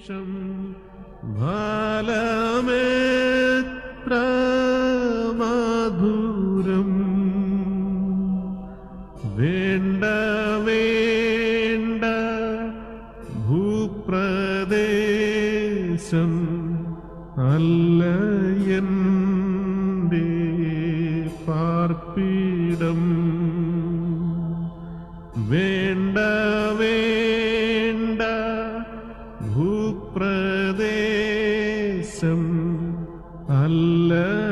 ശേഷം ഫലമേത്ര മധുരം വേണ്ട വേണ്ട ഭൂപ്രദേശം അല്ല എൻ്റെ പാർപ്പിടം വേണ്ട വേണ്ട ഭൂപ്രദേശം അല്ല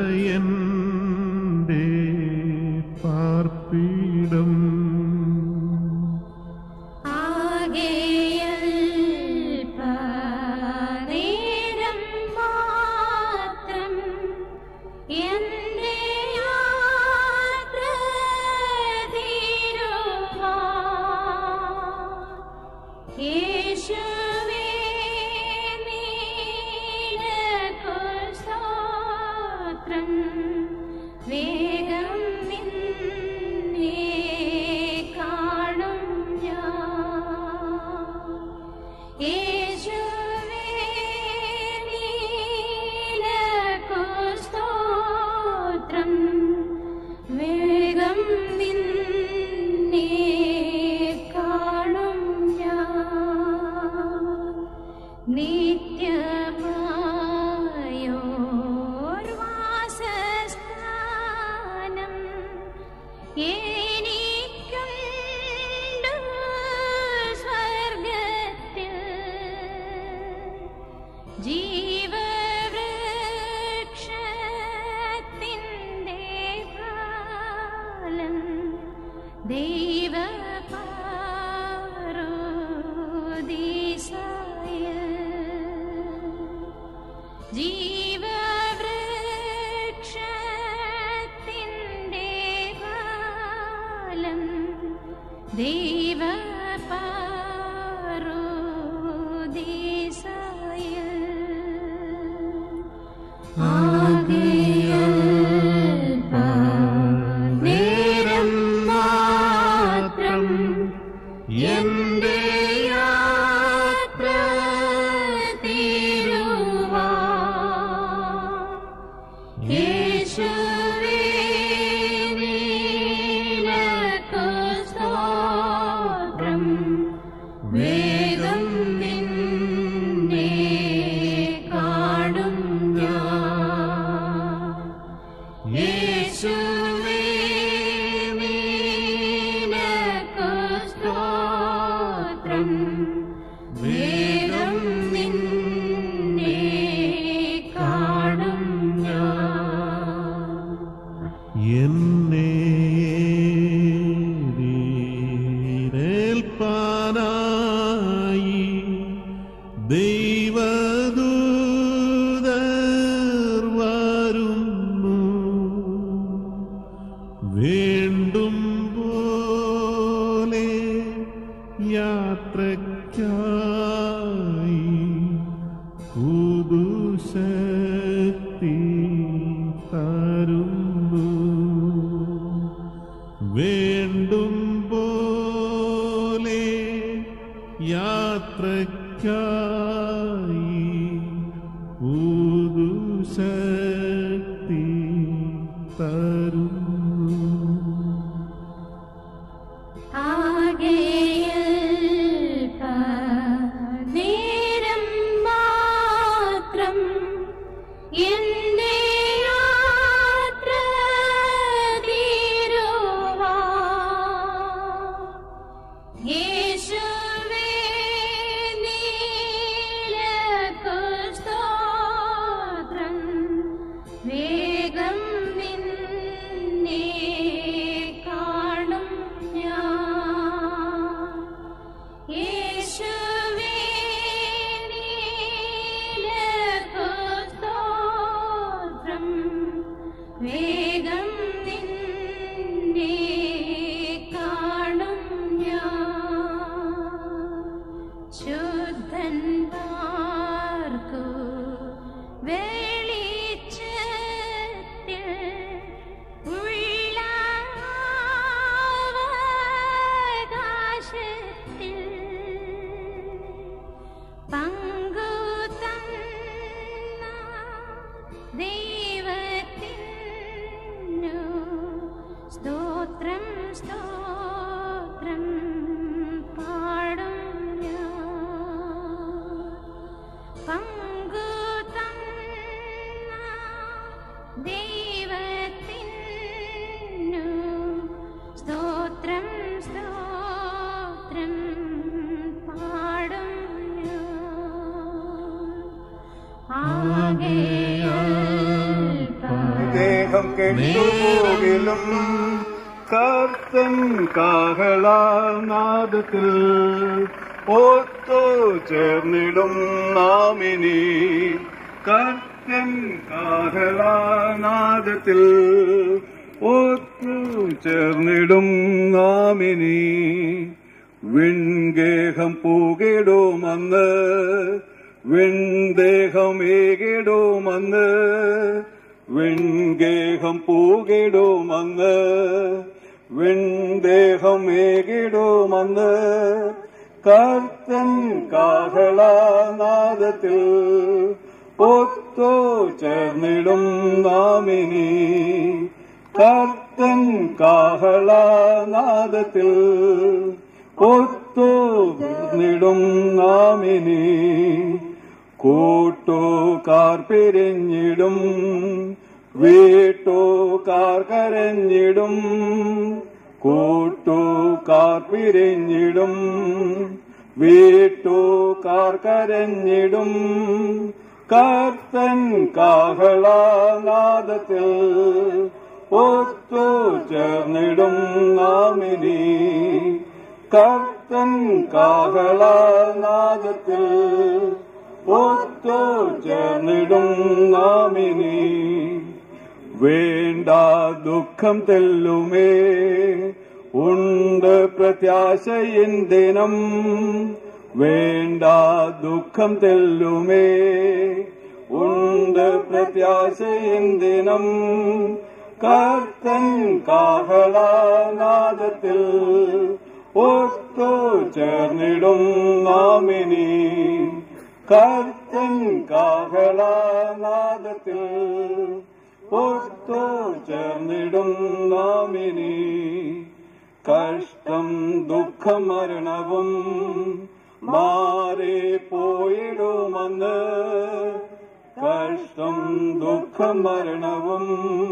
എൻ്റെ പാർപ്പിടം ആകെയൽപനേരം മാത്രം എന്റെ യാത്ര തീരുവാൻ യേശുവേ നിനക്കു സ്തോത്രം വേഗം നിന്നെ കാണും ഞാൻ യേശുവേ നിനക്കു സ്തോത്രം വേഗം നിന്നെ കാണും ഞാൻ നിത്യമായോർവാസസ്ഥാനം എനിക്കുണ്ട് സ്വർഗത്തിൽ ജീവവൃക്ഷത്തിൻ്റെ ഫലം ദൈവ ജീവവൃക്ഷത്തിൻ്റെ ഫലം ദൈവ നേരം മാത്രം എന്റെ യാത്ര തീരുവാൻ യേശുവേ നിനക്കു സ്തോത്രം വേഗം നിന്നെ കാണും ഞാൻ യേശുവേ നിനക്കു സ്തോത്രം വേഗം നിന്നെ കാണും ഞാൻ എന്നെ ഏൽപ്പാനായി ദൈവദൂതർ വരുന്നു വേണ്ടും പോലെ യാത്രയ്ക്കായി പുതുശക്തി തരുന്നു വേണ്ടും പോലെ യാത്രയ്ക്കായി പുതുശക്തി തരുന്നു നേരം മാത്രം എന്റെ യാത്ര തീരുവാൻ യേശുവേ നിനക്കു സ്തോത്രം വേഗം നിന്നെ സ്തോത്രം പാടും ഞാൻ പങ്കു തന്ന ദൈവത്തിനു സ്തോത്രം സ്തോത്രം പാടും ഞാൻ ആകയാൽ ദേഹം കെട്ടുപോകിലും കർത്തൻ കാഹളാനാദത്തിൽ ഓത്തു ചേർന്നിടും നാമിനി കർത്തൻ കാഹളാനാദത്തിൽ ഓത്തു ചേർന്നിടും നാമിനി വിൺഗേഹം പൂകിടുമന്ന് വിൺദേഹമേകിടുമന്ന് വിൺഗേഹം പൂകിടുമന്ന് വിൺദേഹമേകിടുമന്ന് കർത്തൻ കാഹളാനാദത്തിൽ ഒത്തു ചേർന്നിടും നാമിനി കർത്തൻ കാഹളാനാദത്തിൽ ഒത്തു ചേർന്നിടും നാമിനി കൂട്ടുകാർ പിരിഞ്ഞിടും വീട്ടുകാർ കരഞ്ഞിടും കൂട്ടുകാർ പിരിഞ്ഞിടും വീട്ടുകാർ കരഞ്ഞിടും കർത്തൻ കാഹളാനാദത്തിൽ ഒത്തു ചേർന്നിടും നാമിനി കർത്തൻ കാഹളാനാദത്തിൽ ഒത്തു ചേർന്നിടും നാമിനി വേണ്ട ദുഃഖം തെല്ലുമേ ഉണ്ട് പ്രത്യാശയിൻ ദിനം വേണ്ട ദുഃഖം തെല്ലുമേ ഉണ്ട് പ്രത്യാശയിൻ ദിനം കർത്തൻ കാഹളാനാദത്തിൽ ഒത്തു ചേർന്നിടും നാമിനി കർത്തൻ കാഹളാനാദത്തിൽ ഒത്തു ചേർന്നിടും നാമിനി കഷ്ടം ദുഃഖം മരണവും മാറി പോയിടുമെന്ന് കഷ്ടം ദുഃഖം മരണവും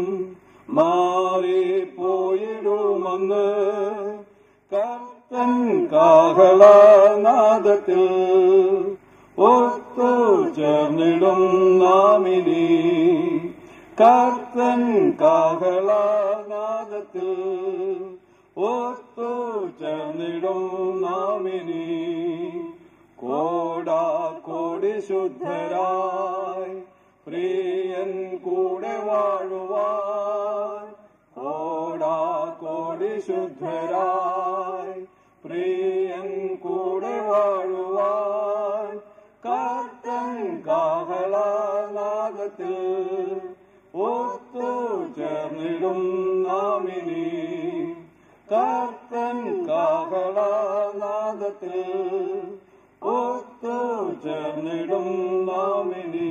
മാറി പോയിടുമെന്ന് കർത്തൻ കാഹളാനാദത്തിൽ ഒത്തു ചേർന്നിടും നാമിനി കർത്തൻ കാഹളാനാദത്തിൽ ഒത്തു ചേർന്നിടും നാമിനി കോടാ കോടി ശുദ്ധരായി പ്രിയൻ കൂടെ വാഴുവാൻ കോടാ കോടി ശുദ്ധരായി പ്രിയൻ കൂടെ വാഴുവാൻ കർത്തൻ കാഹളാനാദത്തിൽ ഒത്തു ചേർന്നിടും നാമിനി കർത്തൻ കാഹളാനാദത്തിൽ ഒത്തു ചേർന്നിടും നാമിനി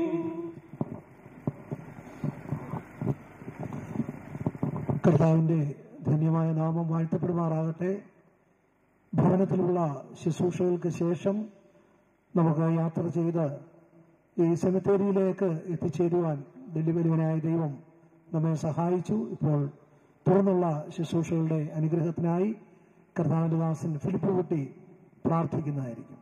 കർത്താവിൻ്റെ ധന്യമായ നാമം വാഴ്ത്തപ്പെടുമാറാകട്ടെ ഭവനത്തിലുള്ള ശുശ്രൂഷകൾക്ക് ശേഷം നമുക്ക് യാത്ര ചെയ്ത് ഈ സെമിത്തേരിയിലേക്ക് എത്തിച്ചേരുവാൻ ഡെലിവറിവനായ ദൈവം നമ്മെ സഹായിച്ചു ഇപ്പോൾ തുറന്നുള്ള ശുശ്രൂഷകളുടെ അനുഗ്രഹത്തിനായി കർത്താവിൻ്റെ ദാസൻ ഫിലിപ്പ് കുട്ടി പ്രാർത്ഥിക്കുന്നതായിരിക്കും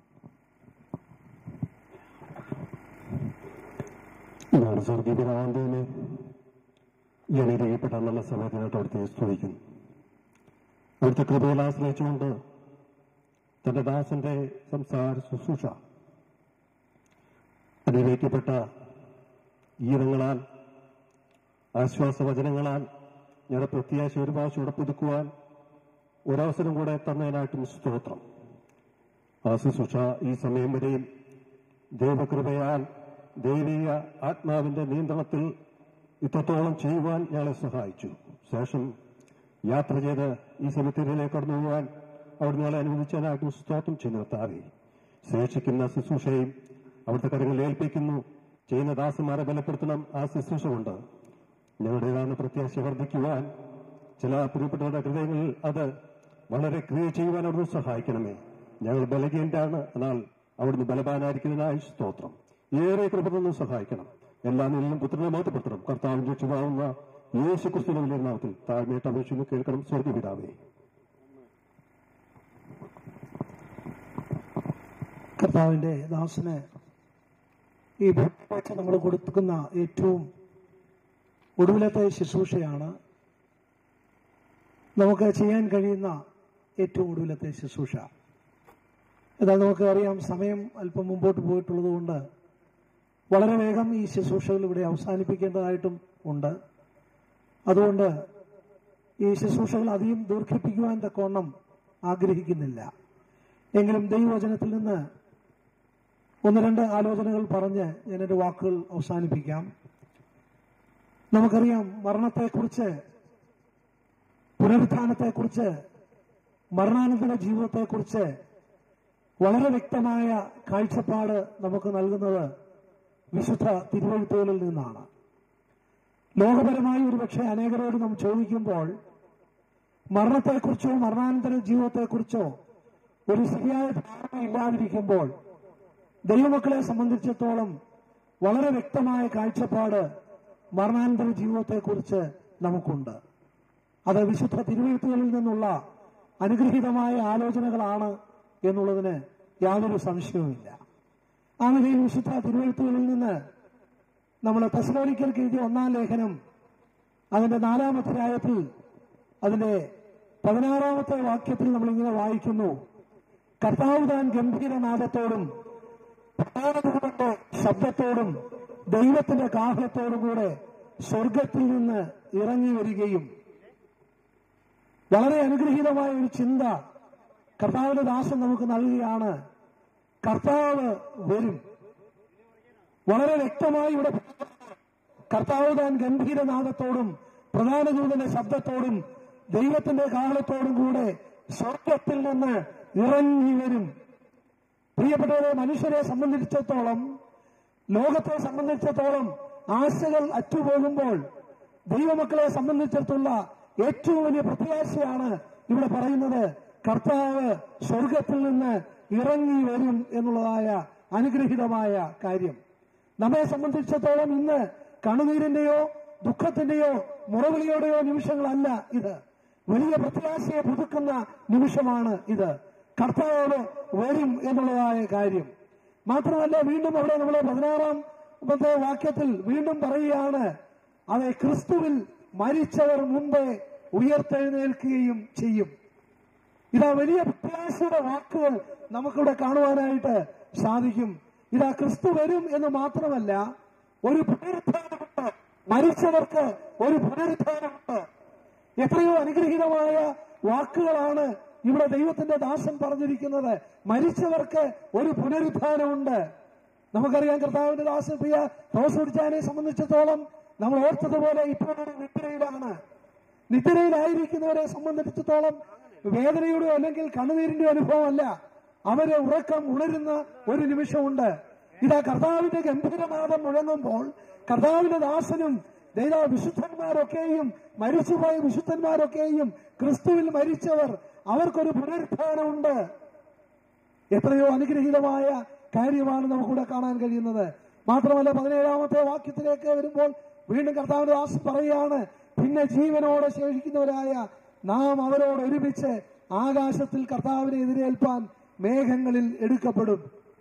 ഞാൻ സ്വർഗീയപിതാവിനെ ഈ അനുഗ്രഹിക്കപ്പെട്ട നല്ല സമയത്തിനായിട്ട് അവിടുത്തെ സ്തുതിക്കുന്നു അവിടുത്തെ കൃപയിൽ ആശ്രയിച്ചുകൊണ്ട് തന്റെ ദാസന്റെ സംസാര ശുശ്രൂഷ അനുഗ്രഹിക്കപ്പെട്ട ഗീതങ്ങളാൽ ആശ്വാസവചനങ്ങളാൽ ഞാൻ പ്രത്യാശ ഒരു പ്രാവശ്യം പുതുക്കുവാൻ ഒരവസരം കൂടെ തന്നതിനായിട്ടും സ്തോത്രം ആ ശുശ്രൂഷ ഈ സമയം വരെയും ദൈവകൃപയാൽ ദൈവീയ ആത്മാവിന്റെ നിയന്ത്രണത്തിൽ ഇത്രത്തോളം ചെയ്യുവാൻ ഞങ്ങളെ സഹായിച്ചു ശേഷം യാത്ര ചെയ്ത് ഈ സെമിത്തേരിയിലേക്ക് കടന്നു പോകാൻ അവിടെ ഞങ്ങളെ അനുവദിച്ചതിനായിട്ടും സ്തോത്രം ചെയ്യുന്നു കർത്താവേ ശേഷിക്കുന്ന ശുശ്രൂഷയും അവിടുത്തെ കാര്യങ്ങൾ ഏൽപ്പിക്കുന്നു ചെയ്യുന്ന ദാസന്മാരെ ബലപ്പെടുത്തണം ആ ശുശ്രൂഷ കൊണ്ട് ഞങ്ങളുടേതാണ് പ്രത്യാശ വർദ്ധിക്കുവാൻ ചില പ്രിയപ്പെട്ടവരുടെ ഹൃദയങ്ങളിൽ അത് വളരെ ക്രിയ ചെയ്യുവാൻ അവിടുന്ന് സഹായിക്കണമേ ഞങ്ങൾ ബലഹീനരാണ് എന്നാൽ അവിടുന്ന് ബലവാനായിരിക്കുന്നതിനായി സ്തോത്രം ഏറെ കൃപതൊന്നും സഹായിക്കണം എല്ലാ നിലയിലും പുത്രനെ മാറ്റപ്പെടുത്തണം കർത്താവിന്റെ രക്ഷിതാവുന്ന യേശു ക്രിസ്തുവിന്റെ വലിയ നാമത്തിൽ താഴ്മയായിട്ട് അപേക്ഷിക്കുന്നു കേൾക്കണം സ്വർഗപിതാവേ കർത്താവിന്റെ ദാസന് ഈ ഭൂമിവെച്ച് നമ്മൾ കൊടുക്കുന്ന ഏറ്റവും ഒടുവിലത്തെ ശുശ്രൂഷയാണ് നമുക്ക് ചെയ്യാൻ കഴിയുന്ന ഏറ്റവും ഒടുവിലത്തെ ശുശ്രൂഷ എന്നാൽ നമുക്ക് അറിയാം സമയം അല്പം മുമ്പോട്ട് പോയിട്ടുള്ളത് കൊണ്ട് വളരെ വേഗം ഈ ശുശ്രൂഷകൾ ഇവിടെ അവസാനിപ്പിക്കേണ്ടതായിട്ടും ഉണ്ട് അതുകൊണ്ട് ഈ ശുശ്രൂഷകൾ അധികം ദീർഘിപ്പിക്കുവാൻ തക്കവണ്ണം ആഗ്രഹിക്കുന്നില്ല എങ്കിലും ദൈവവചനത്തിൽ നിന്ന് ഒന്ന് രണ്ട് ആലോചനകൾ പറഞ്ഞ് ഞാൻ എൻ്റെ വാക്കുകൾ അവസാനിപ്പിക്കാം നമുക്കറിയാം മരണത്തെക്കുറിച്ച് പുനരുത്ഥാനത്തെക്കുറിച്ച് മരണാനന്തര ജീവിതത്തെക്കുറിച്ച് വളരെ വ്യക്തമായ കാഴ്ചപ്പാട് നമുക്ക് നൽകുന്നത് വിശുദ്ധ തിരുവഴുത്തുകളിൽ നിന്നാണ് ലോകപരമായി ഒരുപക്ഷെ അനേകരോട് നാം ചോദിക്കുമ്പോൾ മരണത്തെക്കുറിച്ചോ മരണാനന്തര ജീവിതത്തെക്കുറിച്ചോ ഒരു ശരിയായ ധാരണ ഇല്ലാതിരിക്കുമ്പോൾ ദൈവമക്കളെ സംബന്ധിച്ചിടത്തോളം വളരെ വ്യക്തമായ കാഴ്ചപ്പാട് മരണാനന്തര ജീവിതത്തെക്കുറിച്ച് നമുക്കുണ്ട് അത് വിശുദ്ധ തിരുവഴുത്തുകളിൽ നിന്നുള്ള അനുഗ്രഹീതമായ ആലോചനകളാണ് എന്നുള്ളതിന് യാതൊരു സംശയവുമില്ല ആ നിലയിൽ വിശുദ്ധ തിരുവഴുത്തുകളിൽ നിന്ന് നമ്മൾ തെസലോനിക്കൽക്ക് എഴുതിയ ഒന്നാം ലേഖനം അതിന്റെ നാലാം അധ്യായത്തിൽ അതിന്റെ പതിനാറാമത്തെ വാക്യത്തിൽ നമ്മൾ ഇങ്ങനെ വായിക്കുന്നു കർത്താവ് താൻ ഗംഭീരനാദത്തോടും പ്രധാനതയുടെ ശബ്ദത്തോടും ദൈവത്തിന്റെ കാഹളത്തോടും കൂടെ സ്വർഗത്തിൽ നിന്ന് ഇറങ്ങി വരികയും വളരെ അനുഗ്രഹീതമായ ഒരു ചിന്ത കർത്താവിന്റെ ദാസൻ നമുക്ക് നൽകുകയാണ് കർത്താവ് വരും വളരെ വ്യക്തമായി ഇവിടെ കർത്താവ് താൻ ഗംഭീരനാദത്തോടും പ്രധാന ദൂതന്റെ ശബ്ദത്തോടും ദൈവത്തിന്റെ കാലത്തോടും കൂടെ സ്വർഗത്തിൽ നിന്ന് ഇറങ്ങി വരും പ്രിയപ്പെട്ടവരെ മനുഷ്യരെ സംബന്ധിച്ചിടത്തോളം ലോകത്തെ സംബന്ധിച്ചിടത്തോളം ആശകൾ അറ്റുപോകുമ്പോൾ ദൈവമക്കളെ സംബന്ധിച്ചിടത്തുള്ള ഏറ്റവും വലിയ പ്രത്യാശയാണ് ഇവിടെ പറയുന്നത് കർത്താവ് സ്വർഗത്തിൽ നിന്ന് ഇറങ്ങി വരും എന്നുള്ളതായ അനുഗ്രഹീതമായ കാര്യം നമ്മെ സംബന്ധിച്ചിടത്തോളം ഇന്ന് കണ്ണുനീരിന്റെയോ ദുഃഖത്തിന്റെയോ മുറവിളിയോടെയോ നിമിഷങ്ങളല്ല ഇത് വലിയ പ്രത്യാശയെ പുതുക്കുന്ന നിമിഷമാണ് ഇത് കർത്താവ് വരും എന്നുള്ളതായ കാര്യം മാത്രമല്ല വീണ്ടും അവിടെ നമ്മളെ പതിനാറാം വാക്യത്തിൽ വീണ്ടും പറയുകയാണ് അതെ ക്രിസ്തുവിൽ മരിച്ചവർ മുമ്പേ ഉയർത്തെഴുന്നേൽക്കുകയും ചെയ്യും ഇതാ വലിയ പ്രത്യാശയുടെ വാക്കുകൾ നമുക്കിവിടെ കാണുവാനായിട്ട് സാധിക്കും ഇതാ ക്രിസ്തു വരും എന്ന് മാത്രമല്ല ഒരു പുനരുത്ഥാനമുണ്ട് മരിച്ചവർക്ക് ഒരു പുനരുത്ഥാനമുണ്ട് എത്രയോ അനുഗ്രഹീതമായ വാക്കുകളാണ് ഇവിടെ ദൈവത്തിന്റെ ദാസൻ പറഞ്ഞിരിക്കുന്നത് മരിച്ചവർക്ക് ഒരു പുനരുത്ഥാനമുണ്ട് നമുക്കറിയാം കർത്താവിന്റെ ദാസൻ പ്രിയ തോസ് കുടിച്ചാനെ സംബന്ധിച്ചിടത്തോളം നമ്മൾ ഓർത്തതുപോലെ ഇപ്പോഴൊരു നിദ്രയിലാണ് നിദ്രയിലായിരിക്കുന്നവരെ സംബന്ധിച്ചിടത്തോളം വേദനയുടെ അല്ലെങ്കിൽ കണ്ണുനീരിന്റെ അനുഭവമല്ല അവരെ ഉറക്കം ഉണരുന്ന ഒരു നിമിഷമുണ്ട് ഇതാ കർത്താവിന്റെ ഗംഭീരനാഥം മുഴങ്ങുമ്പോൾ കർത്താവിന്റെ ദാസനും ദൈവ വിശുദ്ധന്മാരൊക്കെയും മരിച്ചുപോയ വിശുദ്ധന്മാരൊക്കെയും ക്രിസ്തുവിൽ മരിച്ചവർ അവർക്കൊരു പുനരുത്ഥാനമുണ്ട് എത്രയോ അനുഗ്രഹീതമായ കാര്യമാണ് നമുക്കിവിടെ കാണാൻ കഴിയുന്നത് മാത്രമല്ല പതിനേഴാമത്തെ വാക്യത്തിലേക്ക് വരുമ്പോൾ വീണ്ടും കർത്താവിന്റെ ദാസ് പറയുകയാണ് പിന്നെ ജീവനോടെ ശേഷിക്കുന്നവരായ നാം അവരോട് ഒരുമിച്ച് ആകാശത്തിൽ കർത്താവിനെ എതിരേൽപ്പാൻ മേഘങ്ങളിൽ എടുക്കപ്പെടും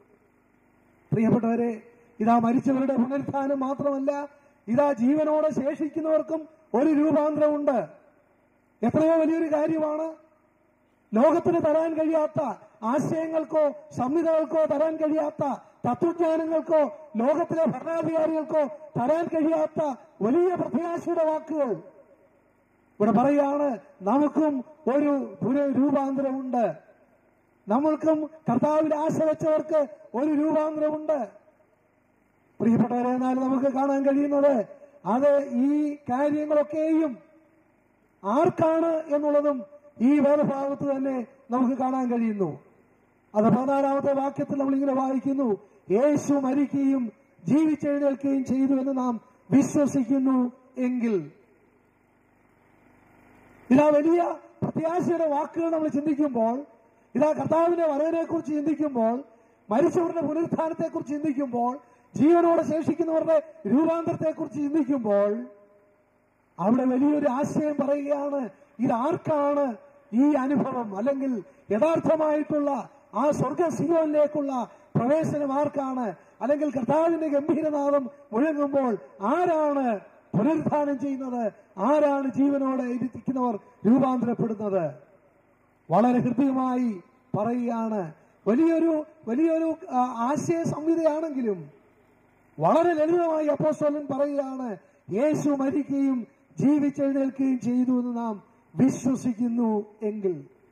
പ്രിയപ്പെട്ടവരെ ഇതാ മരിച്ചവരുടെ പുനരുത്ഥാനം മാത്രമല്ല ഇതാ ജീവനോടെ ശേഷിക്കുന്നവർക്കും ഒരു രൂപാന്തരമുണ്ട് എത്രയോ വലിയൊരു കാര്യമാണ് ലോകത്തിന് തരാൻ കഴിയാത്ത ആശയങ്ങൾക്കോ സംഹിതകൾക്കോ തരാൻ കഴിയാത്ത തത്വജ്ഞാനങ്ങൾക്കോ ലോകത്തിലെ ഭരണാധികാരികൾക്കോ തരാൻ കഴിയാത്ത വലിയ പ്രത്യാശയുടെ വാക്കുകൾ ഇവിടെ പറയാണ് നമുക്കും ഒരു പുനരൂപാന്തരമുണ്ട് നമ്മൾക്കും കർത്താവിൽ ആശ വെച്ചവർക്ക് ഒരു രൂപാന്തരമുണ്ട് പ്രിയപ്പെട്ടവരെ എന്നാൽ നമുക്ക് കാണാൻ കഴിയുന്നത് അത് ഈ കാര്യങ്ങളൊക്കെയും ആർക്കാണ് എന്നുള്ളതും ഈ വേദഭാഗത്ത് തന്നെ നമുക്ക് കാണാൻ കഴിയുന്നു അത് പതിനാലാമത്തെ വാക്യത്തിൽ നമ്മൾ ഇങ്ങനെ വായിക്കുന്നു യേശു മരിക്കുകയും ജീവിച്ചെഴുന്നേൽക്കുകയും ചെയ്തു എന്ന് നാം വിശ്വസിക്കുന്നു എങ്കിൽ ഇതാ വലിയ പ്രത്യാശയുടെ വാക്കുകൾ നമ്മൾ ചിന്തിക്കുമ്പോൾ ഇതാ കർത്താവിന്റെ വരവിനെ കുറിച്ച് ചിന്തിക്കുമ്പോൾ മരിച്ചവരുടെ പുനരുത്ഥാനത്തെ കുറിച്ച് ചിന്തിക്കുമ്പോൾ ജീവനോടെ ശേഷിക്കുന്നവരുടെ രൂപാന്തരത്തെ കുറിച്ച് ചിന്തിക്കുമ്പോൾ അവിടെ വലിയൊരു ആശയം പറയുകയാണ് ഇത് ആർക്കാണ് ഈ അനുഭവം അല്ലെങ്കിൽ യഥാർത്ഥമായിട്ടുള്ള ആ സ്വർഗ സിയോനിലേക്കുള്ള പ്രവേശനം ആർക്കാണ് അല്ലെങ്കിൽ കർത്താവിന്റെ ഗംഭീരനാഥം മുഴങ്ങുമ്പോൾ ആരാണ് പുനരുദ്ധാനം ചെയ്യുന്നത് ആരാണ് ജീവനോടെ ഇരിക്കുന്നവർ രൂപാന്തരപ്പെടുന്നത് വളരെ ഹൃദ്യമായി പറയുകയാണ് വലിയൊരു വലിയൊരു ആ, ആശയ സംഹിതയാണെങ്കിലും വളരെ ലളിതമായി അപ്പോസ്തലൻ പറയുകയാണ് യേശു മരിക്കുകയും ജീവിച്ചെഴുന്നേൽക്കുകയും ചെയ്തു എന്ന് നാം വിശ്വസിക്കുന്നു എങ്കിൽ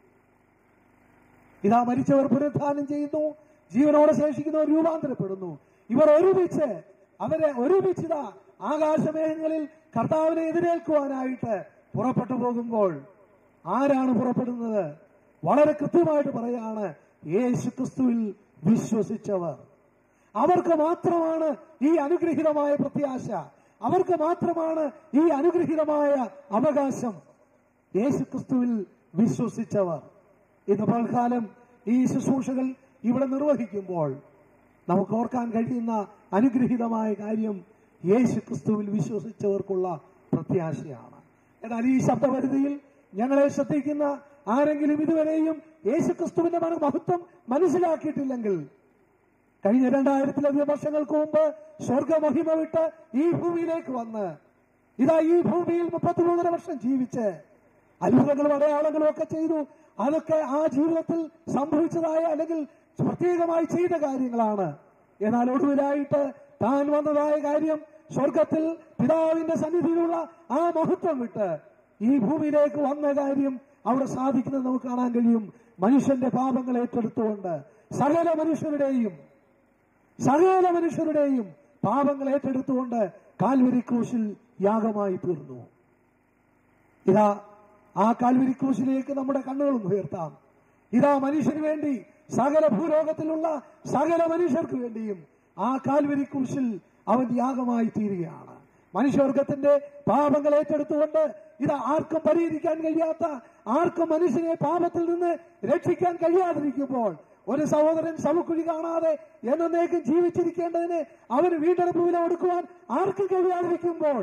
ഇതാ മരിച്ചവർ പുനരുദ്ധാനം ചെയ്യുന്നു ജീവനോടെ ശേഷിക്കുന്നവർ രൂപാന്തരപ്പെടുന്നു ഇവർ ഒരുമിച്ച് അവരെ ഒരുമിച്ചിതാ ആകാശമേഘങ്ങളിൽ കർത്താവിനെ എതിരേൽക്കുവാനായിട്ട് പുറപ്പെട്ടു പോകുമ്പോൾ ആരാണ് പുറപ്പെടുന്നത് വളരെ കൃത്യമായിട്ട് പറയാണ് യേശു ക്രിസ്തുവിൽ വിശ്വസിച്ചവർ അവർക്ക് മാത്രമാണ് ഈ അനുഗ്രഹീതമായ പ്രത്യാശ അവർക്ക് മാത്രമാണ് ഈ അനുഗ്രഹീതമായ അവകാശം യേശുക്രിസ്തുവിൽ വിശ്വസിച്ചവർ ഇന്ന് പൽക്കാലം ഈ ശുശ്രൂഷകൾ ഇവിടെ നിർവഹിക്കുമ്പോൾ നമുക്ക് ഓർക്കാൻ കഴിയുന്ന അനുഗ്രഹീതമായ കാര്യം യേശുക്രിസ്തുവിൽ വിശ്വസിച്ചവർക്കുള്ള പ്രത്യാശയാണ് എന്നാൽ ഈ ശബ്ദപരിധിയിൽ ഞങ്ങളെ ശ്രദ്ധിക്കുന്ന ആരെങ്കിലും ഇതുവരെയും യേശുക്രിസ്തുവിന്റെ മന- മഹത്വം മനസ്സിലാക്കിയിട്ടില്ലെങ്കിൽ കഴിഞ്ഞ രണ്ടായിരത്തിലധികം വർഷങ്ങൾക്ക് മുമ്പ് സ്വർഗമഹിമ വിട്ട് ഈ ഭൂമിയിലേക്ക് വന്ന് ഇതാ ഈ ഭൂമിയിൽ മുപ്പത്തിമൂന്നര വർഷം ജീവിച്ച് അത്ഭുതങ്ങളും അടയാളങ്ങളും ഒക്കെ ചെയ്തു അതൊക്കെ ആ ജീവിതത്തിൽ സംഭവിച്ചതായ അല്ലെങ്കിൽ പ്രത്യേകമായി ചെയ്ത കാര്യങ്ങളാണ് എന്നാൽ ഒടുവിലായിട്ട് താൻ വന്നതായ കാര്യം സ്വർഗത്തിൽ പിതാവിന്റെ സന്നിധിയിലുള്ള ആ മഹത്വം വിട്ട് ഈ ഭൂമിയിലേക്ക് വന്ന കാര്യം അവിടെ സാധിക്കുന്നത് നമുക്ക് കാണാൻ കഴിയും മനുഷ്യന്റെ പാപങ്ങൾ ഏറ്റെടുത്തുകൊണ്ട് സകല മനുഷ്യരുടെയും സകല മനുഷ്യരുടെയും പാപങ്ങൾ ഏറ്റെടുത്തുകൊണ്ട് കാൽവരി ക്രൂശിൽ യാഗമായി തീർന്നു ഇതാ ആ കാൽവരി ക്രൂശിലേക്ക് നമ്മുടെ കണ്ണുകളും ഉയർത്താം ഇതാ മനുഷ്യന് വേണ്ടി സകല ഭൂലോകത്തിലുള്ള സകല മനുഷ്യർക്ക് വേണ്ടിയും ആ കാൽവരി ക്രൂശിൽ അവൻ യാഗമായി തീരുകയാണ് മനുഷ്യവർഗത്തിന്റെ പാപങ്ങൾ ഏറ്റെടുത്തുകൊണ്ട് ഇത് ആർക്കും പരിഹരിക്കാൻ കഴിയാത്ത ആർക്കും മനുഷ്യനെ പാപത്തിൽ നിന്ന് രക്ഷിക്കാൻ കഴിയാതിരിക്കുമ്പോൾ ഒരു സഹോദരൻ സമുക്കുഴി കാണാതെ എന്നേക്കും ജീവിച്ചിരിക്കേണ്ടതിന് അവന് വീണ്ടെടുപ്പ് വില കൊടുക്കുവാൻ ആർക്കും കഴിയാതിരിക്കുമ്പോൾ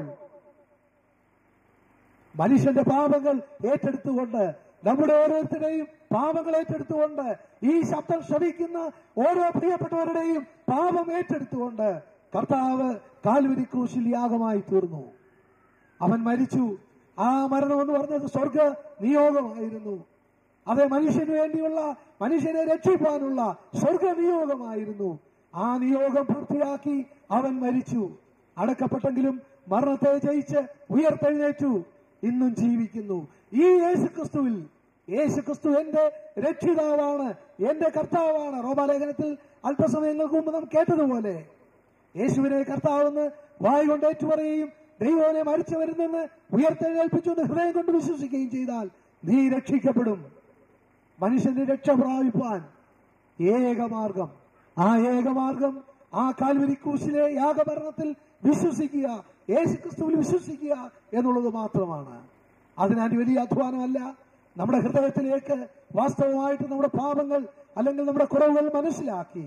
മനുഷ്യന്റെ പാപങ്ങൾ ഏറ്റെടുത്തുകൊണ്ട് നമ്മുടെ ഓരോരുത്തരുടെയും പാപങ്ങൾ ഏറ്റെടുത്തുകൊണ്ട് ഈ ശബ്ദം ശ്രമിക്കുന്ന ഓരോ പ്രിയപ്പെട്ടവരുടെയും പാപം ഏറ്റെടുത്തുകൊണ്ട് കർത്താവ് കാൽവരി ക്രൂശിൽ യാഗമായി തീർന്നു അവൻ മരിച്ചു ആ മരണം എന്ന് പറഞ്ഞത് സ്വർഗ നിയോഗമായിരുന്നു അത് മനുഷ്യന് വേണ്ടിയുള്ള മനുഷ്യനെ രക്ഷിക്കാനുള്ള സ്വർഗ നിയോഗമായിരുന്നു ആ നിയോഗം പൂർത്തിയാക്കി അവൻ മരിച്ചു അടക്കപ്പെട്ടെങ്കിലും മരണത്തെ ജയിച്ച് ഉയർത്തെഴുന്നേറ്റു ഇന്നും ജീവിക്കുന്നു ഈ യേശുക്രിസ്തുവിൽ യേശുക്രിസ്തു എന്റെ രക്ഷിതാവാണ് എന്റെ കർത്താവാണ് റോമാലേഖനത്തിൽ അല്പസമയങ്ങൾക്ക് മുമ്പ് നാം കേട്ടതുപോലെ യേശുവിനെ കർത്താവെന്ന് വായ് കൊണ്ട് ഏറ്റുപറയുകയും ദൈവനെ മരിച്ചവരിൽ നിന്ന് ഉയർത്തെഴുന്നേൽപ്പിച്ചുകൊണ്ട് ഹൃദയം കൊണ്ട് വിശ്വസിക്കുകയും ചെയ്താൽ നീ രക്ഷിക്കപ്പെടും മനുഷ്യന്റെ രക്ഷ പ്രാപിപ്പാൻ ഏകമാർഗം ആ ഏകമാർഗം ആ കാൽവരിക്കൂശിലെ യാഗഭരണത്തിൽ വിശ്വസിക്കുക യേശുക്രിസ്തുവിൽ വിശ്വസിക്കുക എന്നുള്ളത് മാത്രമാണ് അതിനാൽ വലിയ അധ്വാനമല്ല നമ്മുടെ ഹൃദയത്തിലേക്ക് വാസ്തവമായിട്ട് നമ്മുടെ പാപങ്ങൾ അല്ലെങ്കിൽ നമ്മുടെ കുറവുകൾ മനസ്സിലാക്കി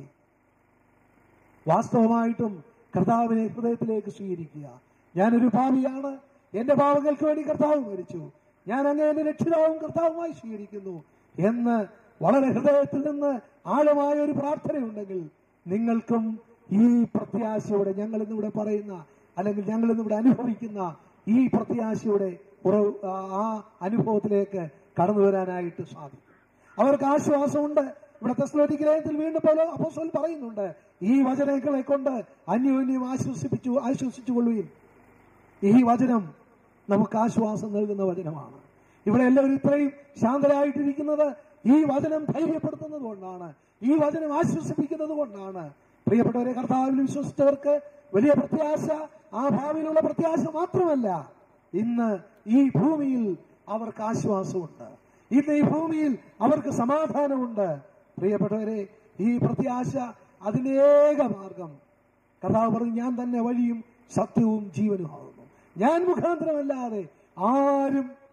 വാസ്തവമായിട്ടും കർത്താവിനെ ഹൃദയത്തിലേക്ക് സ്വീകരിക്കുക ഞാനൊരു ഭാവിയാണ് എന്റെ പാവങ്ങൾക്ക് വേണ്ടി കർത്താവ് മരിച്ചു ഞാൻ അങ്ങ് എന്റെ രക്ഷിതാവും കർത്താവുമായി സ്വീകരിക്കുന്നു എന്ന് വളരെ ഹൃദയത്തിൽ നിന്ന് ആഴമായ ഒരു പ്രാർത്ഥനയുണ്ടെങ്കിൽ നിങ്ങൾക്കും ഈ പ്രത്യാശയോടെ ഞങ്ങൾ ഇന്നിവിടെ പറയുന്ന അല്ലെങ്കിൽ ഞങ്ങൾ ഇന്നിവിടെ അനുഭവിക്കുന്ന ഈ പ്രത്യാശയുടെ ഉറവ് ആ- ആ അനുഭവത്തിലേക്ക് കടന്നു വരാനായിട്ട് സാധിക്കും അവർക്ക് ആശ്വാസമുണ്ട് ഇവിടെ തെസ്ലോനിക്കലേയത്തിൽ വീണ്ടും പോലെ അപ്പോസ്തലൻ പറയുന്നുണ്ട് ഈ വചനങ്ങളെ കൊണ്ട് അന്യോന്യം ആശ്വസിപ്പിച്ചു ആശ്വസിച്ചുകൊള്ളുകയും ഈ വചനം നമുക്ക് ആശ്വാസം നൽകുന്ന വചനമാണ് ഇവിടെ എല്ലാവരും ഇത്രയും ശാന്തരായിട്ടിരിക്കുന്നത് ഈ വചനം ധൈര്യപ്പെടുത്തുന്നത് കൊണ്ടാണ് ഈ വചനം ആശ്വസിപ്പിക്കുന്നത് കൊണ്ടാണ് പ്രിയപ്പെട്ടവരെ കർത്താവിൽ വിശ്വസിച്ചവർക്ക് വലിയ പ്രത്യാശ ആ ഭാവിയിലുള്ള പ്രത്യാശ മാത്രമല്ല ഇന്ന് ഈ ഭൂമിയിൽ അവർക്ക് ആശ്വാസമുണ്ട് ഇന്ന് ഈ ഭൂമിയിൽ അവർക്ക് സമാധാനമുണ്ട് പ്രിയപ്പെട്ടവരെ ഈ പ്രത്യാശ അതിനേക മാർഗം കർത്താവ് പറഞ്ഞു ഞാൻ തന്നെ വഴിയും സത്യവും ജീവനുമാകുന്നു ഞാൻ മുഖാന്തരമല്ലാതെ ആരും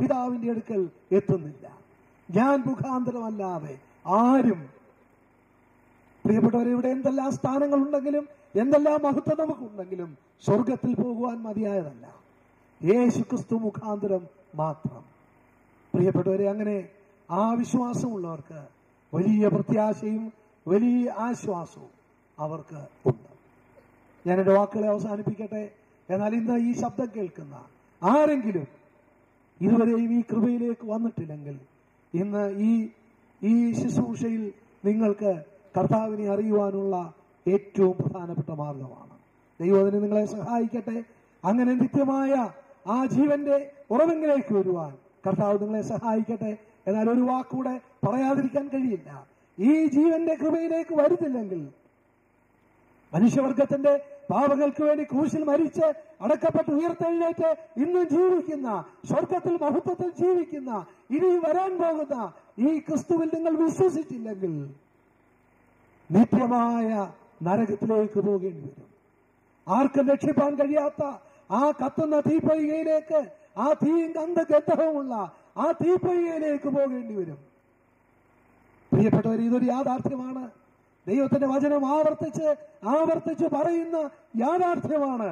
പിതാവിന്റെ അടുക്കൽ എത്തുന്നില്ല ഞാൻ മുഖാന്തരമല്ലാതെ ആരും പ്രിയപ്പെട്ടവരെ ഇവിടെ എന്തെല്ലാം സ്ഥാനങ്ങൾ ഉണ്ടെങ്കിലും എന്തെല്ലാം മഹത്വം നമുക്കുണ്ടെങ്കിലും സ്വർഗത്തിൽ പോകുവാൻ മതിയായതല്ല യേശു ക്രിസ്തു മുഖാന്തരം മാത്രം പ്രിയപ്പെട്ടവരെ അങ്ങനെ ആ വിശ്വാസമുള്ളവർക്ക് വലിയ പ്രത്യാശയും വലിയ ആശ്വാസവും അവർക്ക് ഉണ്ട് ഞാൻ എൻ്റെ വാക്കുകളെ അവസാനിപ്പിക്കട്ടെ എന്നാൽ ഇന്ന് ഈ ശബ്ദം കേൾക്കുന്ന ആരെങ്കിലും ഇതുവരെയും ഈ കൃപയിലേക്ക് വന്നിട്ടില്ലെങ്കിൽ ഇന്ന് ഈ ഈ ശുശ്രൂഷയിൽ നിങ്ങൾക്ക് കർത്താവിനെ അറിയുവാനുള്ള ഏറ്റവും പ്രധാനപ്പെട്ട മാർഗമാണ് ദൈവം അതിന് നിങ്ങളെ സഹായിക്കട്ടെ അങ്ങനെ നിത്യമായ ആ ജീവന്റെ ഉറവിലേക്ക് വരുവാൻ കർത്താവ് നിങ്ങളെ സഹായിക്കട്ടെ എന്നാൽ ഒരു വാക്കൂടെ പറയാതിരിക്കാൻ കഴിയില്ല ഈ ജീവന്റെ കൃപയിലേക്ക് വരുന്നില്ലെങ്കിൽ മനുഷ്യവർഗത്തിന്റെ പാപങ്ങൾക്ക് വേണ്ടി ക്രൂശിൽ മരിച്ച് അടക്കപ്പെട്ട് ഉയർത്തെഴുന്നേറ്റ് ഇന്നും ജീവിക്കുന്ന സ്വർഗത്തിൽ മഹത്വത്തിൽ ജീവിക്കുന്ന ഇനി വരാൻ പോകുന്ന ഈ ക്രിസ്തുവിൽ നിങ്ങൾ വിശ്വസിച്ചില്ലെങ്കിൽ നിത്യമായ നരകത്തിലേക്ക് പോകേണ്ടി വരും ആർക്കും രക്ഷിപ്പാൻ കഴിയാത്ത ആ കത്തുന്ന തീപ്പൊയ്കയിലേക്ക് ആ തീയും കന്ത ഗന്ധവുമുള്ള ആ തീപ്പൊയ്കയിലേക്ക് പോകേണ്ടി വരും പ്രിയപ്പെട്ടവർ ഇതൊരു യാഥാർത്ഥ്യമാണ് ദൈവത്തിന്റെ വചനം ആവർത്തിച്ച് ആവർത്തിച്ച് പറയുന്ന യാഥാർത്ഥ്യമാണ്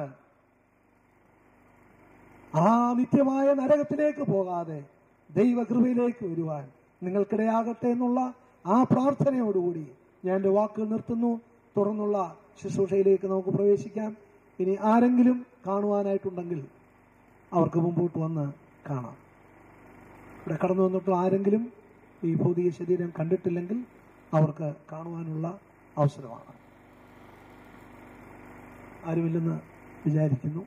ആ നിത്യമായ നരകത്തിലേക്ക് പോകാതെ ദൈവകൃപയിലേക്ക് വരുവാൻ നിങ്ങൾക്കിടയാകട്ടെ എന്നുള്ള ആ പ്രാർത്ഥനയോടുകൂടി ഞാൻ എൻ്റെ വാക്കുകൾ നിർത്തുന്നു തുടർന്നുള്ള ശുശ്രൂഷയിലേക്ക് നമുക്ക് പ്രവേശിക്കാം ഇനി ആരെങ്കിലും കാണുവാനായിട്ടുണ്ടെങ്കിൽ അവർക്ക് മുമ്പോട്ട് വന്ന് കാണാം ഇവിടെ കടന്നു വന്നിട്ട് ആരെങ്കിലും ഈ ഭൗതിക ശരീരം കണ്ടിട്ടില്ലെങ്കിൽ അവർക്ക് കാണുവാനുള്ള അവസരമാണ് ആരുമില്ലെന്ന് വിചാരിക്കുന്നു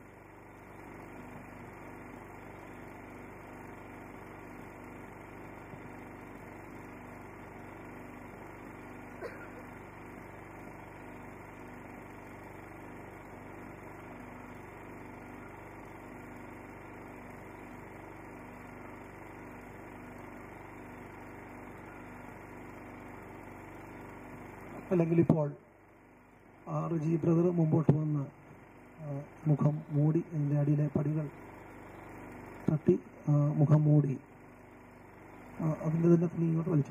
അല്ലെങ്കിൽ ഇപ്പോൾ ആ റിജി ബ്രദർ മുമ്പോട്ട് വന്ന് ആ, മുഖം മൂടി അതിൻ്റെ അടിയിലെ പടികൾ തട്ടി ആ, മുഖം മൂടി ആ, അതിൻ്റെ തന്നെ തുണി ഇങ്ങോട്ട് വലിച്ചു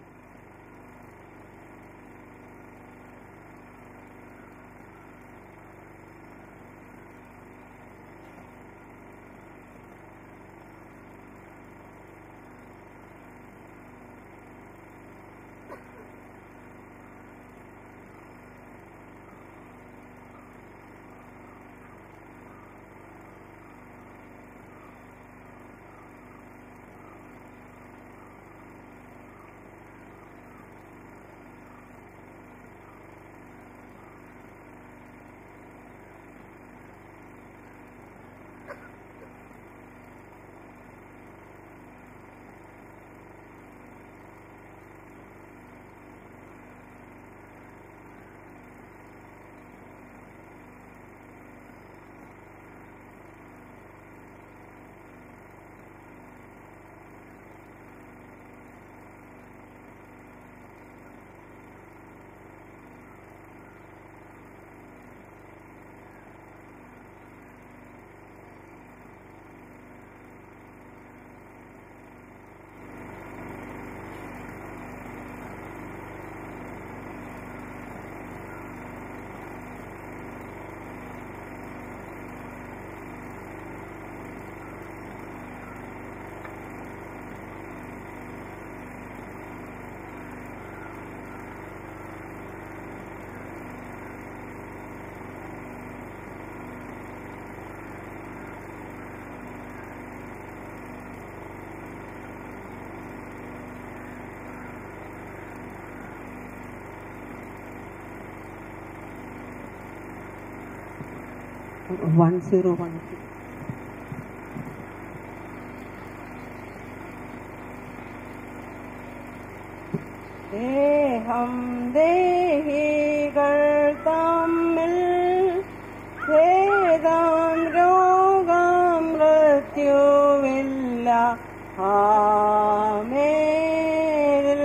one zero one six. ദേഹം ദേഹികൾ തമ്മിൽ ഭേദം രോഗം മൃത്യുവില്ല ആമേനിൽ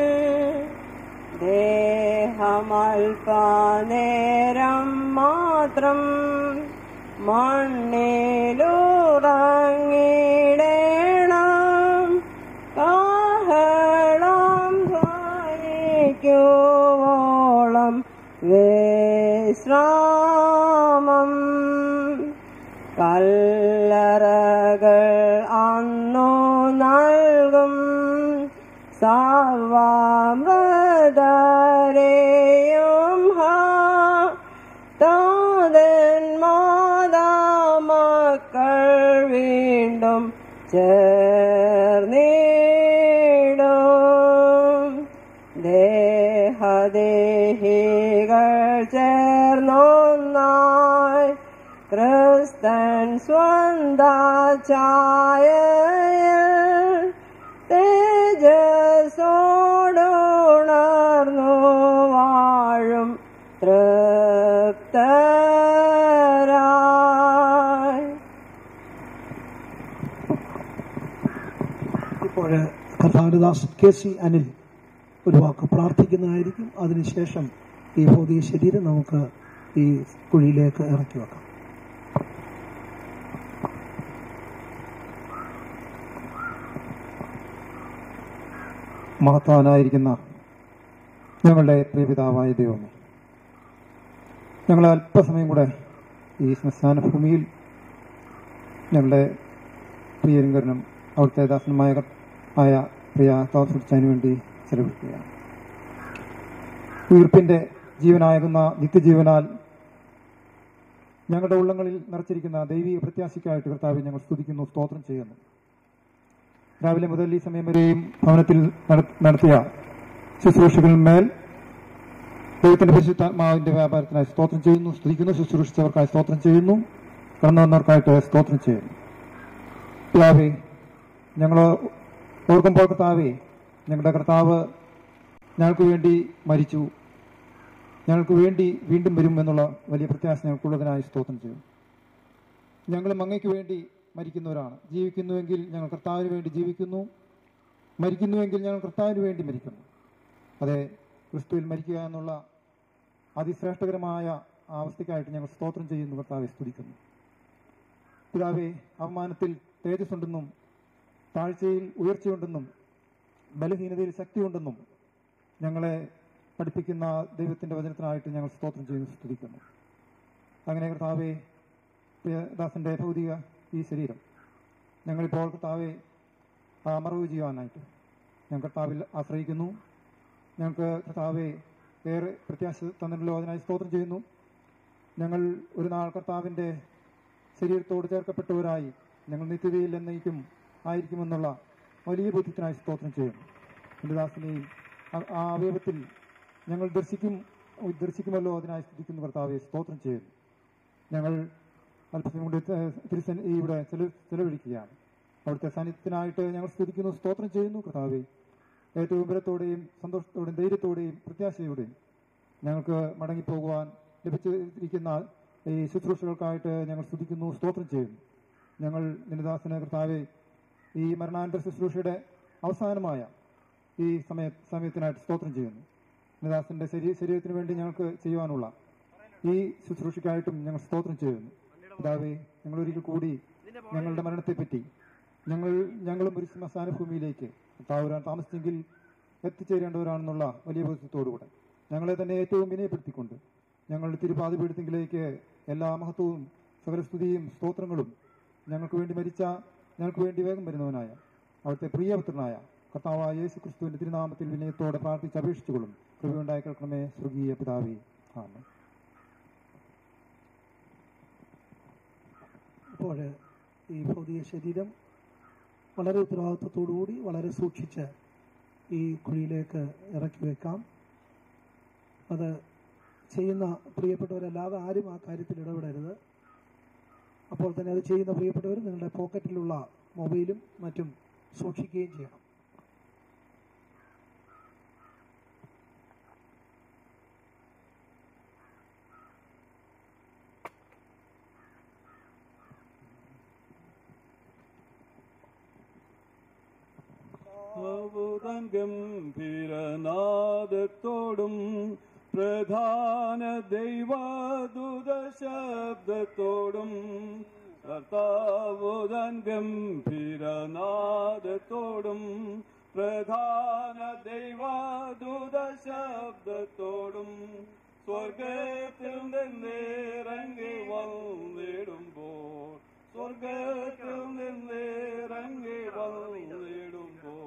ദേഹമൽപനേരം മാത്രം മണ്ണിലുറങ്ങിടേണം നൽകും സർവാമൃതരെയും ഹാ താതൻ മാതാമക്കൾ വീണ്ടും ചേർന്നിടും ദേഹദേഹികൾ ചേർന്നൊന്നായി ക്രിസ്തൻ സ്വന്ത ചായയിൽ തേജസ്സോടുണർന്നു വാഴും തൃപ്തരായി ഇപ്പോൾ കഥാനുദാസ് കെ സി അനിൽ ഒരു വാക്ക് പ്രാർത്ഥിക്കുന്നതായിരിക്കും അതിനുശേഷം ഈ ഭൗതിക ശരീരം നമുക്ക് ഈ കുഴിയിലേക്ക് ഇറക്കി വെക്കാം മഹത്വാനായിരിക്കുന്ന ഞങ്ങളുടെ പ്രിയപിതാവായ ദൈവമേ ഞങ്ങൾ അല്പസമയം കൂടെ ഈ ശ്മശാന ഭൂമിയിൽ ഞങ്ങളുടെ പ്രിയങ്കരനും അവിടുത്തെ ദാസനുമായ ആയ പ്രിയ തോസുടിച്ചതിനു വേണ്ടി ചെലവഴിക്കുകയാണ് ഉയർപ്പിന്റെ ജീവനാകുന്ന നിത്യജീവനാൽ ഞങ്ങളുടെ ഉള്ളങ്ങളിൽ നിറച്ചിരിക്കുന്ന ദൈവിക പ്രത്യാശയ്ക്കായിട്ട് കർത്താവെ ഞങ്ങൾ സ്തുതിക്കുന്നു സ്തോത്രം ചെയ്യുന്നു രാവിലെ മുതൽ ഈ സമയം വരെയും ഭവനത്തിൽ നട- നടത്തിയ ശുശ്രൂഷകളിന്മേൽ ദൈവത്തിന്റെ പരിശുദ്ധാത്മാവിന്റെ വ്യാപാരത്തിനായി സ്തോത്രം ചെയ്യുന്നു സ്തുതിക്കുന്നു ശുശ്രൂഷിച്ചവർക്കായി സ്തോത്രം ചെയ്യുന്നു കടന്നു വന്നവർക്കായിട്ട് സ്തോത്രം ചെയ്യുന്നു പിതാവേ ഞങ്ങൾ ഓർക്കുമ്പോൾ കർത്താവേ ഞങ്ങളുടെ കർത്താവ് ഞങ്ങൾക്ക് വേണ്ടി മരിച്ചു ഞങ്ങൾക്ക് വേണ്ടി വീണ്ടും വരും എന്നുള്ള വലിയ പ്രത്യാശ ഞങ്ങൾക്കുള്ളതിനായി സ്തോത്രം ചെയ്യും ഞങ്ങളും അങ്ങയ്ക്ക് വേണ്ടി മരിക്കുന്നവരാണ് ജീവിക്കുന്നുവെങ്കിൽ ഞങ്ങൾ കർത്താവിന് വേണ്ടി ജീവിക്കുന്നു മരിക്കുന്നുവെങ്കിൽ ഞങ്ങൾ കർത്താവിന് വേണ്ടി മരിക്കുന്നു അതെ ക്രിസ്തുവിൽ മരിക്കുക എന്നുള്ള അതിശ്രേഷ്ഠകരമായ ആ അവസ്ഥയ്ക്കായിട്ട് ഞങ്ങൾ സ്തോത്രം ചെയ്യുന്നു കർത്താവെ സ്തുതിക്കുന്നു പിതാവെ അവമാനത്തിൽ തേജസ്സുണ്ടെന്നും താഴ്ചയിൽ ഉയർച്ചയുണ്ടെന്നും ബലഹീനതയിൽ ശക്തിയുണ്ടെന്നും ഞങ്ങളെ പഠിപ്പിക്കുന്ന ദൈവത്തിന്റെ വചനത്തിനായിട്ട് ഞങ്ങൾ സ്തോത്രം ചെയ്യുന്നു സ്തുതിക്കുന്നു അങ്ങനെ കർത്താവെ ദാസന്റെ ഭൗതിക ഈ ശരീരം ഞങ്ങളിപ്പോൾ കർത്താവെ ആ, മറവ് ചെയ്യുവാനായിട്ട് ഞങ്ങൾ കർത്താവിൽ ആശ്രയിക്കുന്നു ഞങ്ങൾക്ക് കർത്താവെ ഏറെ പ്രത്യാശ തന്നിട്ടുള്ളൂ അതിനായി സ്തോത്രം ചെയ്യുന്നു ഞങ്ങൾ ഒരു നാൾ കർത്താവിന്റെ ശരീരത്തോട് ചേർക്കപ്പെട്ടവരായി ഞങ്ങൾ നിത്യതയിൽ എന്നേക്കും ആയിരിക്കുമെന്നുള്ള വലിയ ബോധ്യത്തിനായി സ്തോത്രം ചെയ്യുന്നു എൻ്റെ ദാസനെയും ആ- ആ അവയവത്തിൽ ഞങ്ങൾ ദർശിക്കും ദർശിക്കുമല്ലോ അതിനായി സ്തുതിക്കുന്നു കർത്താവെ സ്തോത്രം ചെയ്യുന്നു ഞങ്ങൾ അല്പസമയം കൊണ്ട് തിരുസൻ ഇവിടെ ചെലവ് ചെലവഴിക്കുകയാണ് അവിടുത്തെ സാന്നിധ്യത്തിനായിട്ട് ഞങ്ങൾ സ്തുതിക്കുന്നു സ്തോത്രം ചെയ്യുന്നു കർത്താവെ ഏറ്റവും ബലത്തോടെയും സന്തോഷത്തോടെയും ധൈര്യത്തോടെയും പ്രത്യാശയോടെയും ഞങ്ങൾക്ക് മടങ്ങിപ്പോകുവാൻ ലഭിച്ചിരിക്കുന്ന ഈ ശുശ്രൂഷകൾക്കായിട്ട് ഞങ്ങൾ സ്തുതിക്കുന്നു സ്തോത്രം ചെയ്യുന്നു ഞങ്ങൾ നിനദാസന കർത്താവെ ഈ മരണാനന്തര ശുശ്രൂഷയുടെ അവസാനമായ ഈ സമയ സമയത്തിനായിട്ട് സ്തോത്രം ചെയ്യുന്നു നിദാസന്റെ ശരീര ശരീരത്തിന് വേണ്ടി ഞങ്ങൾക്ക് ചെയ്യുവാനുള്ള ഈ ശുശ്രൂഷയ്ക്കായിട്ടും ഞങ്ങൾ സ്തോത്രം ചെയ്യുന്നു പിതാവേ ഞങ്ങൾ ഒരിക്കൽ കൂടി ഞങ്ങളുടെ മരണത്തെപ്പറ്റി ഞങ്ങൾ ഞങ്ങളും ഒരു ശ്മശാന ഭൂമിയിലേക്ക് താവരാൻ താമസിച്ചെങ്കിൽ എത്തിച്ചേരേണ്ടവരാണെന്നുള്ള വലിയ ബോധ്യത്തോടുകൂടെ ഞങ്ങളെ തന്നെ ഏറ്റവും വിനയപ്പെടുത്തിക്കൊണ്ട് ഞങ്ങളുടെ തിരുപാതപീഠത്തിങ്കിലേക്ക് എല്ലാ മഹത്വവും സകലസ്തുതിയും സ്തോത്രങ്ങളും ഞങ്ങൾക്ക് വേണ്ടി മരിച്ച ഞങ്ങൾക്ക് വേണ്ടി വേഗം വരുന്നവനായ അവിടുത്തെ പ്രിയപുത്രനായ കർത്താവായ യേശു ക്രിസ്തുവിന്റെ തിരുനാമത്തിൽ വിനയത്തോടെ പ്രാർത്ഥിച്ച് അപേക്ഷിച്ചുകൊള്ളും കൃപയുണ്ടായി കേൾക്കണമേ സ്വർഗീയ പിതാവേ ആമേൻ ഇപ്പോൾ ഈ ഭൗതിക ശരീരം വളരെ ഉത്തരവാദിത്വത്തോടുകൂടി വളരെ സൂക്ഷിച്ച് ഈ കുഴിയിലേക്ക് ഇറക്കി വെക്കാം അത് ചെയ്യുന്ന പ്രിയപ്പെട്ടവരല്ലാതെ ആരും ആ കാര്യത്തിൽ ഇടപെടരുത് അപ്പോൾ തന്നെ അത് ചെയ്യുന്ന പ്രിയപ്പെട്ടവർ നിങ്ങളുടെ പോക്കറ്റിലുള്ള മൊബൈലും മറ്റും സൂക്ഷിക്കുകയും ചെയ്യണം അവതൻ ഗംഭീരനാദത്തോടും പ്രധാന ദൈവദൂത ശബ്ദത്തോടും കർത്താവുതൻ ഗംഭീരനാദത്തോടും പ്രധാന ദൈവദൂത ശബ്ദത്തോടും സ്വർഗത്തിൽ നിന്നിറങ്ങി വന്നിടുമ്പോൾ സ്വർഗത്തിൽ നിന്നിറങ്ങി വന്നിടുമ്പോൾ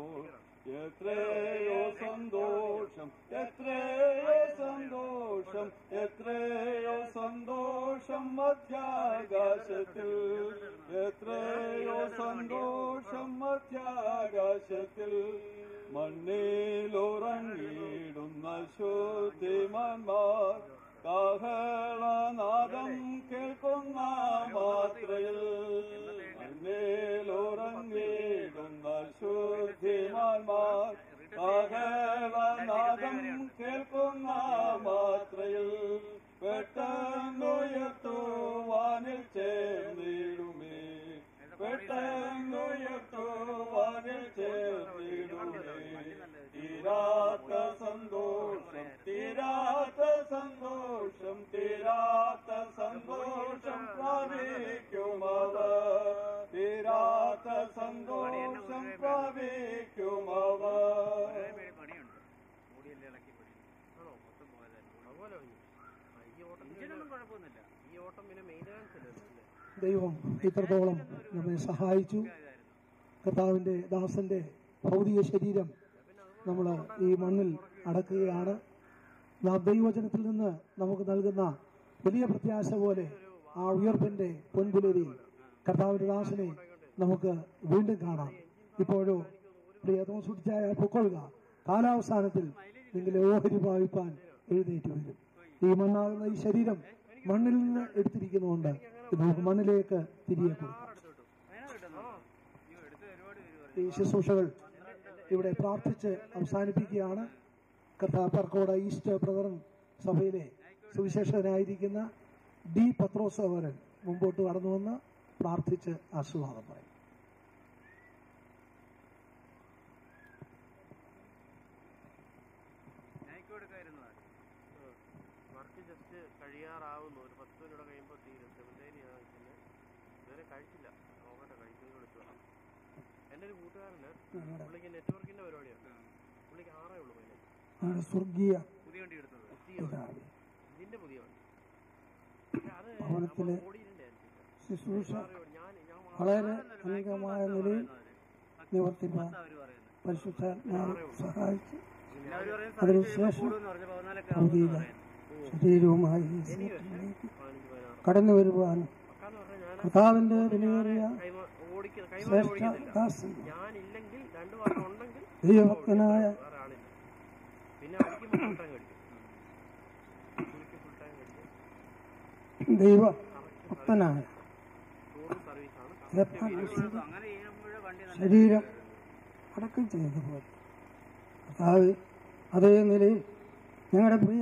ആകാശത്തിൽ എത്രയോ സന്തോഷം മധ്യാകാശത്തിൽ മണ്ണിലുറങ്ങിയിടുന്ന ശുദ്ധിമാന്മാർ കാഹളനാദം കേൾക്കുന്ന മാത്രയിൽ മണ്ണിലുറങ്ങിയിടുന്ന ശുദ്ധിമാന്മാർ കാഹളനാദം കേൾക്കുന്ന മാത്രയിൽ പെട്ടെന്നുയർത്തുവാനിൽ ചേർന്നിടുമേ പെട്ടെന്നുയർത്തുവാനിൽ ചേർന്നിടുമേ തീരാത്ത സന്തോഷം തീരാത്ത സന്തോഷം തീരാത്ത സന്തോഷം പ്രാപിക്കുമവർ തീരാത്ത സന്തോഷം പ്രാപിക്കുമവർ ദൈവം ഇത്രത്തോളം നമ്മെ സഹായിച്ചു കർത്താവിൻ്റെ ദാസന്റെ ഭൗതിക ശരീരം നമ്മൾ ഈ മണ്ണിൽ അടക്കുകയാണ് നാം ദൈവവചനത്തിൽ നിന്ന് നമുക്ക് നൽകുന്ന വലിയ പ്രത്യാശ പോലെ ആ ഉയർപ്പിന്റെ പൊൻപുലരി കർത്താവിന്റെ ദാസനെ നമുക്ക് വീണ്ടും കാണാം ഇപ്പോഴോ പ്രിയ തോസുടിച്ചായ പൊക്കൊള്ളുക കാലാവസാനത്തിൽ നിങ്ങളെ ഓഹരി ഭാവിപ്പാൻ എഴുന്നേറ്റ് വരും ഈ മണ്ണാകുന്ന ഈ ശരീരം മണ്ണിൽ നിന്ന് എടുത്തിരിക്കുന്നുകൊണ്ട് ഇത് നമുക്ക് മണ്ണിലേക്ക് തിരികെ കൊടുക്കാം ഈ ശുശ്രൂഷകൾ ഇവിടെ പ്രാർത്ഥിച്ച് അവസാനിപ്പിക്കുകയാണ് കർത്താപ്പർക്കോട് ഈസ്റ്റ് ബ്രദറൻ സഭയിലെ സുവിശേഷകനായിരിക്കുന്ന ഡി പത്രോസ് അവരൻ മുമ്പോട്ട് കടന്നു വന്ന് പ്രാർത്ഥിച്ച് ആശീർവാദം പറയും വർക്ക് ജസ്റ്റ് കഴിയാറാവുന്നു ഒരു പത്ത് മിനിറ്റ് കഴിയുമ്പോൾ തീരും സെമിത്തേരി പിന്നെ ഇതുവരെ കഴിച്ചില്ല നോക്കട്ടെ കഴിക്കുന്നത് വിളിച്ചു വേണം എൻ്റെ ഒരു കൂട്ടുകാരന് പുള്ളിക്ക് നെറ്റ്വർക്കിന്റെ പരിപാടിയാണ് പുള്ളിക്ക് ആറേ ഉള്ളൂ പതിനഞ്ച് ഞങ്ങളുടെ സ്വർഗീയ പുതിയ വണ്ടി എടുത്തത് പിതാവേ, ഇതിന്റെ പുതിയ വണ്ടി പക്ഷെ അത് ഭവനത്തിലെ ഓടിയിട്ടുണ്ട് അനുസരിച്ച് ശുശ്രൂഷ ഞാൻ ഞാൻ വളരെ അനേകമായ നിലയിൽ നിവർത്തിപ്പാൻ പരിശുദ്ധ ഞാൻ സഹായിച്ചു അതിനുശേഷം ഭൗതിക ശരീരവുമായി ഈ സ്നേഹത്തിലേക്ക് പതിനഞ്ച് പതിനാറ് കടന്നു വരുവാൻ പക്കാന്ന് പറഞ്ഞാൽ ഞാൻ കർത്താവിന്റെ വിലയേറിയ കൈമ ഓടിക്കുന്ന കൈമ ശ്രേഷ്ഠ ഓടിക്കുന്നില്ല ദാസൻ ഞാനില്ലെങ്കിൽ രണ്ടു വർഷം ഉണ്ടെങ്കിൽ ദൈവഭക്തനായ വേറെ ആളില്ല പിന്നെ അടിക്കുമ്പോൾ ഫുൾ ടൈം കഴിക്കും പുള്ളിക്ക് ഫുൾ ടൈം കഴിക്കും ദൈവ ഭക്തനായ ടൂറിസ്റ്റ് സർവീസാണ് ഇരപ്പാൻ ശരീരം അടക്കം ചെയ്തതുപോലെ കർത്താവ് അതേ നിലയിൽ ഞങ്ങളുടെ പ്രിയ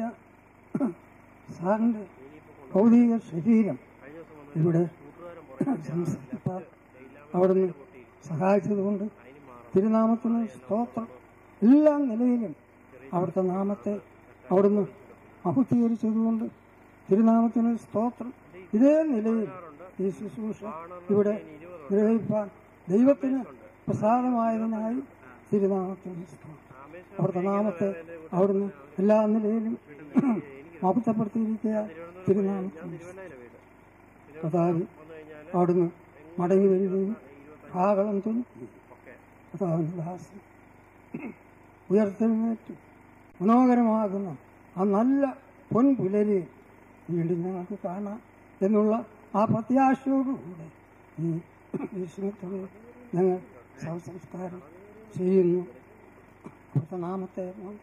സാറിന്റെ ഭൗതിക ശരീരം കഴിഞ്ഞ ദിവസം വന്ന് ഇവിടെ കൂട്ടുകാരൻ പുറകെ സംസ്കരിപ്പാൻ അവിടുന്ന് സഹായിച്ചതുകൊണ്ട് തിരുനാമത്തിന് സ്തോത്രം എല്ലാ നിലയിലും അവിടുത്തെ നാമത്തെ അവിടുന്ന് അഭിത്തീകരിച്ചതുകൊണ്ട് തിരുനാമത്തിന് സ്തോത്രം ഇതേ നിലയിൽ ഈ ശുശ്രൂഷ ഇവിടെ നിർവഹിപ്പാൻ ദൈവത്തിന് പ്രസാദമായതിനായി തിരുനാമത്തിന് സ്തോത്രം അവിടുത്തെ നാമത്തെ അവിടുന്ന് എല്ലാ നിലയിലും മഹത്വപ്പെടുത്തിയിരിക്കുക തിരുനാമത്തിന് സ്തോത്രം. കർത്താവ് അവിടുന്ന് മടങ്ങി വരികയും കാകളം തുന്നി കർത്താവിന്റെ ദാസൻ ഉയർത്തെഴുന്നേറ്റ് മനോഹരമാകുന്ന ആ നല്ല പൊൻപുലരി വീണ്ടും ഞങ്ങൾക്ക് കാണാം എന്നുള്ള ആ പ്രത്യാശയോടുകൂടെ ഈ വിഷമത്തോടെ ഞങ്ങൾ ശവസംസ്കാരം ചെയ്യുന്നു അവിടുത്തെ നാമത്തെ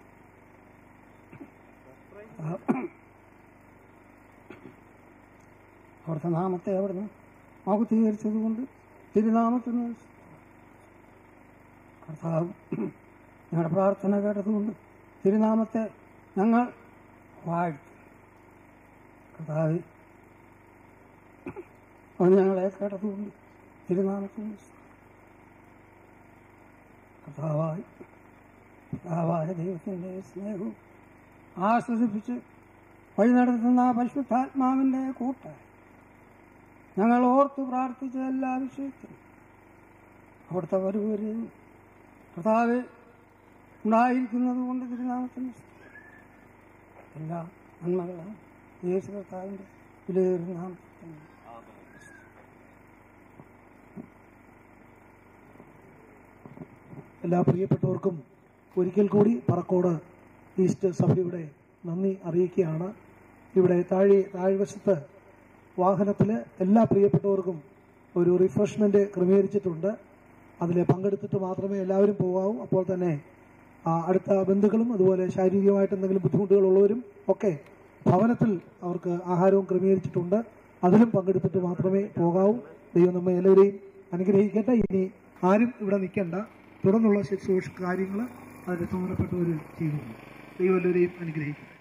അവിടുത്തെ നാമത്തെ അവിടുന്ന് മൗക്തീകരിച്ചതുകൊണ്ട് തിരുനാമത്തിന് കർത്താവ് ഞങ്ങളുടെ പ്രാർത്ഥന കേട്ടതുകൊണ്ട് തിരുനാമത്തെ ഞങ്ങൾ വാഴ്ത്തി കർത്താവ് അവൻ ഞങ്ങളെ കേട്ടതുകൊണ്ട് തിരുനാമത്തിന് കർത്താവായി കർത്താവായ ദൈവത്തിൻ്റെ സ്നേഹവും ആസ്വദിപ്പിച്ച് വഴി നടത്തുന്ന ആ പരിശുദ്ധാത്മാവിൻ്റെ കൂട്ടായി ഞങ്ങൾ ഓർത്ത് പ്രാർത്ഥിച്ച എല്ലാ വിഷയത്തിലും അവിടുത്തെ വരുവരെയും കർത്താവ് ഉണ്ടായിരിക്കുന്നത് കൊണ്ട് തിരുനാമത്തിന് സ്തുതി. എല്ലാ നന്മകളും യേശു കർത്താവിൻ്റെ വിലയേറിയ നാമത്തിൽ എല്ലാ പ്രിയപ്പെട്ടവർക്കും ഒരിക്കൽ കൂടി പറക്കോട് ഈസ്റ്റ് സഭയുടെ നന്ദി അറിയിക്കുകയാണ് ഇവിടെ താഴെ താഴ്വശത്ത് വാഹനത്തിൽ എല്ലാ പ്രിയപ്പെട്ടവർക്കും ഒരു റിഫ്രഷ്മെന്റ് ക്രമീകരിച്ചിട്ടുണ്ട് അതിൽ പങ്കെടുത്തിട്ട് മാത്രമേ എല്ലാവരും പോകാവൂ അപ്പോൾ തന്നെ ആ, അടുത്ത ബന്ധുക്കളും അതുപോലെ ശാരീരികമായിട്ട് എന്തെങ്കിലും ബുദ്ധിമുട്ടുകളുള്ളവരും ഒക്കെ ഭവനത്തിൽ അവർക്ക് ആഹാരവും ക്രമീകരിച്ചിട്ടുണ്ട് അതിലും പങ്കെടുത്തിട്ട് മാത്രമേ പോകാവൂ ദൈവം നമ്മെ എല്ലാവരെയും അനുഗ്രഹിക്കട്ടെ ഇനി ആരും ഇവിടെ നിൽക്കണ്ട തുടർന്നുള്ള ശുശ്രൂഷ കാര്യങ്ങൾ അതിന് ചുമതലപ്പെട്ടവർ ചെയ്യുന്നു ദൈവം എല്ലാവരെയും അനുഗ്രഹിക്കും